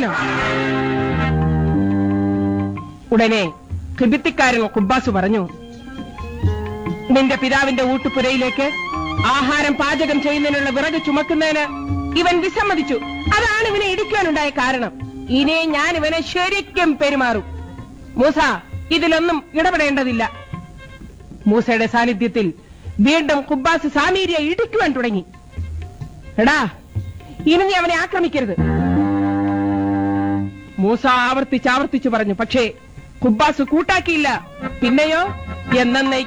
ഇടിക്കാനോ ഉടനെ കിബിത്തിക്കാരൻ കുബ്ബാസ് പറഞ്ഞു നിന്റെ പിതാവിന്റെ ഊട്ടുപുരയിലേക്ക് ആഹാരം പാചകം ചെയ്യുന്നതിനുള്ള വിറക് ചുമക്കുന്നതിന് ഇവൻ വിസമ്മതിച്ചു അതാണ് ഇവനെ ഇടിക്കാനുണ്ടായ കാരണം ഇനി ഞാൻ ഇവനെ ശരിക്കും പെരുമാറും മൂസ ഇതിലൊന്നും ഇടപെടേണ്ടതില്ല മൂസയുടെ സാന്നിധ്യത്തിൽ വീണ്ടും കുബ്ബാസ് സാമീരിയെ ഇടിക്കുവാൻ തുടങ്ങി എടാ ഇനി നീ അവനെ ആക്രമിക്കരുത് മൂസ ആവർത്തിച്ച് ആവർത്തിച്ചു പറഞ്ഞു പക്ഷേ കുബ്ബാസ് കൂട്ടാക്കിയില്ല പിന്നെയോ എന്നെ